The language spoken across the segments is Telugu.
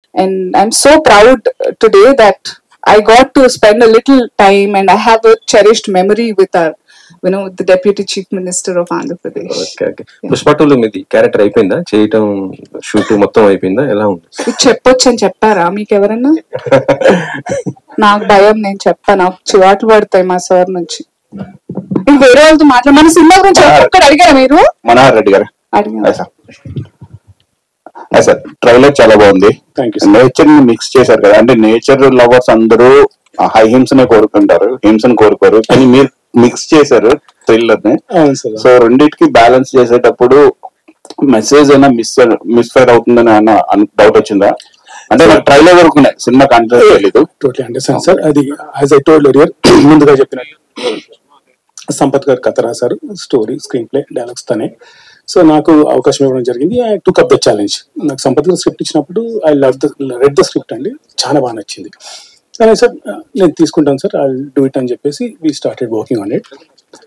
and I'm so proud uh, today that I got to spend a little time and I have a cherished memory with our, you know, the Deputy Chief Minister of Andhra Pradesh. Okay okay Pushpa టూలో మీది క్యారెక్టర్ అయిపోయిందా చేయటం షూట్ మొత్తం అయిపోయిందా ఎలా ఉంది ఇది చెప్పొచ్చు అని చెప్పారా మీకు ఎవరన్నా నాకు భయం నేను చెప్పా నాకు చివాట్లు పడతాయి మా సార్ నుంచి ఇది వేరే వాళ్ళతో మాట్లాడ మన సినిమా గురించి ఒక్కడు అడిగారా మీరు మనోహర్ రెడ్డి గారు అడిగారు అదే సార్ అదే సార్ ట్రైలర్ చాలా బాగుంది Thank you, నేచర్ ని మిక్స్ చేశారు కదా అంటే నేచర్ లవర్స్ అందరూ హై హింసనే కోరుకుంటారు హింసను కోరుకోరు కానీ మీరు మిక్స్ చేశారు థ్రిల్లర్ ని అవును సార్ సో రెండింటికి బ్యాలెన్స్ చేసేటప్పుడు మెసేజ్ అయినా మిస్ మిస్ ఫైర్ అవుతుందని అన్న డౌట్ వచ్చిందా అంటే నాకు ట్రైలర్ వరకు ఉన్నాయి సినిమా కంటెంట్ తెలీదు టోటలీ అండర్స్టాండ్ సార్ అది యాజ్ ఐ టోల్డ్ ఎరియర్ ముందుగా చెప్పినట్టు సంపత్ గారు కథ రాశారు స్టోరీ స్క్రీన్ ప్లే డైలాగ్స్ తనే సో నాకు అవకాశం ఇవ్వడం జరిగింది I took up the challenge నాకు సంపత్ గారు స్క్రిప్ట్ ఇచ్చినప్పుడు I love the read the script అండి చాలా బాగా నచ్చింది సరే సార్ నేను తీసుకుంటాను సార్ ఐ డూ ఇట్ అని చెప్పేసి we started working on it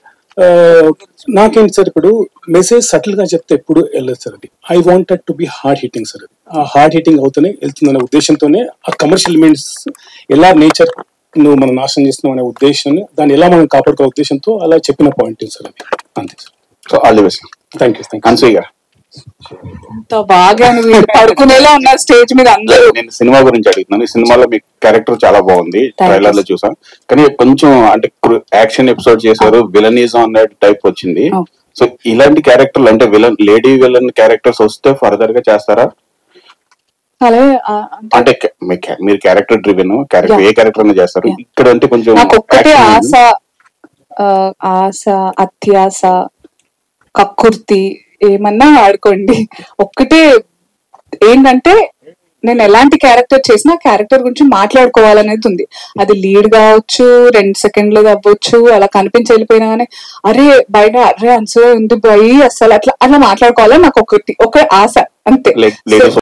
నాకేంటి సార్ ఇప్పుడు మెసేజ్ సటిల్ గా చెప్తే ఎప్పుడు వెళ్ళదు సార్ అది I wanted to be hard hitting sir అది ఆ హార్డ్ హిట్టింగ్ అవుతూనే వెళ్తుందనే ఉద్దేశంతోనే ఆ కమర్షియల్ ఎలిమెంట్స్ ఎలా నేచర్ నువ్వు మనం నాశనం చేస్తున్నాం అనే ఉద్దేశాన్ని దాన్ని ఎలా మనం కాపాడుకో ఉద్దేశంతో అలా చెప్పిన పాయింట్ సార్ అది అంతే sir so all the best thank you thank Anasuya గారు ఎంత బాగా నువ్వు పడుకునేలా ఉన్నారు స్టేజ్ మీద అందరూ నేను సినిమా గురించి అడుగుతున్నాను ఈ సినిమాలో మీ క్యారెక్టర్ చాలా బాగుంది you. ట్రైలర్ లో చూసాం కానీ కొంచెం అంటే యాక్షన్ ఎపిసోడ్ చేశారు విలనిజం అనే టైప్ వచ్చింది Oh. సో ఇలాంటి క్యారెక్టర్లు అంటే విలన్ లేడీ విలన్ క్యారెక్టర్స్ వస్తే ఫర్దర్ గా చేస్తారా అలాగే ఆ, అంటే అంటే క- మీ క్యా- మీరు క్యారెక్టర్ డ్రివెన్ క్యారెక్టర్ Yeah. ఏ క్యారెక్టర్ అయినా చేస్తారు Yeah. ఇక్కడ అంటే కొంచెం నాకు ఒక్కటే action ఆశ ఆ, ఆశ అత్యాస కక్కుర్తి ఏమన్నా ఆడుకోండి ఒక్కటే ఏంటంటే నేను ఎలాంటి క్యారెక్టర్ చేసినా క్యారెక్టర్ గురించి మాట్లాడుకోవాలనేది ఉంది అది లీడ్ కావచ్చు రెండు సెకండ్లు అవ్వచ్చు అలా కనిపించి వెళ్ళిపోయినా కానీ అరే బయట అరే అన్సూ ఉంది పోయి అసలు అట్లా అట్లా మాట్లాడుకోవాలని నాకు ఒకటి ఒక ఆశ అంతే లే- లేడీస్